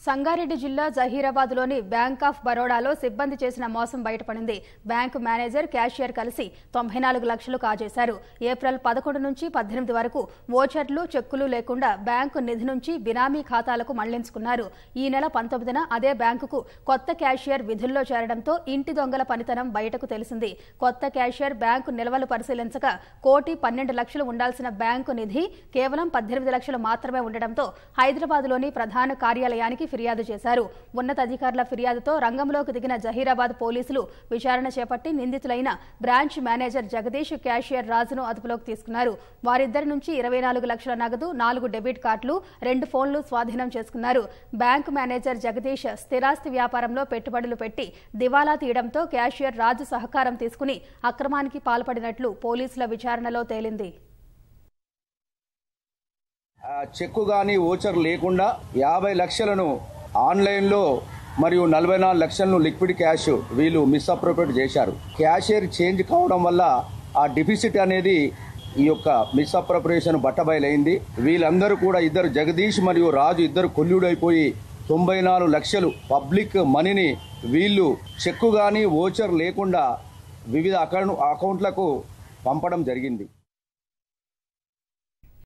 సంగారెడ్డి జిల్లా జహీరాబాద్లోని bank of బరోడాలో సిబ్బంది చేసిన మోసం బయటపడింది బ్యాంకు మేనేజర్ క్యాషియర్ కలిసి తొంభై నాలుగు లక్షలు కాజేశారు ఏప్రిల్ పదకొండు నుంచి పద్దెనిమిది వరకు ఓచర్లు చెక్కులు లేకుండా బ్యాంకు నిధి నుంచి బినామీ ఖాతాలకు మళ్లించుకున్నారు ఈ నెల పంతొమ్మిదిన అదే బ్యాంకుకు కొత్త క్యాషియర్ విధుల్లో చేరడంతో ఇంటి దొంగల పనితనం బయటకు తెలిసింది కొత్త క్యాషియర్ బ్యాంకు నిల్వలు పరిశీలించగా కోటి పన్నెండు లక్షలు ఉండాల్సిన బ్యాంకు నిధి కేవలం పద్దెనిమిది లక్షలు మాత్రమే ఉండడంతో హైదరాబాద్లోని ప్రధాన కార్యాలయానికి ఫిర్యాదు చేశారు ఉన్నతాధికారుల ఫిర్యాదుతో రంగంలోకి దిగిన జహీరాబాద్ పోలీసులు విచారణ చేపట్టి నిందితులైన బ్రాంచ్ మేనేజర్ జగదీష్ క్యాషియర్ రాజును అదుపులోకి తీసుకున్నారు వారిద్దరి నుంచి ఇరవై నాలుగు లక్షల నగదు నాలుగు డెబిట్ కార్డులు రెండు ఫోన్లు స్వాధీనం చేసుకున్నారు బ్యాంకు మేనేజర్ జగదీష్ స్థిరాస్తి వ్యాపారంలో పెట్టుబడులు పెట్టి దివాలా తీయడంతో క్యాషియర్ రాజు సహకారం తీసుకుని అక్రమానికి పాల్పడినట్లు పోలీసుల విచారణలో తేలింది ఆ చెక్కు కానీ ఓచర్ లేకుండా యాభై లక్షలను ఆన్లైన్లో మరియు నలభై నాలుగు లక్షలను లిక్విడ్ క్యాష్ వీళ్ళు మిస్అప్రోప్రియేట్ చేశారు క్యాషియర్ చేంజ్ కావడం వల్ల ఆ డిఫిసిట్ అనేది ఈ యొక్క మిస్అప్రోప్రియేషన్ బట్టబయలైంది వీళ్ళందరూ కూడా ఇద్దరు జగదీష్ మరియు రాజు ఇద్దరు కొల్లుడైపోయి తొంభై నాలుగు లక్షలు పబ్లిక్ మనీని వీళ్ళు చెక్కు కానీ ఓచర్ లేకుండా వివిధ అకౌంట్ అకౌంట్లకు పంపడం జరిగింది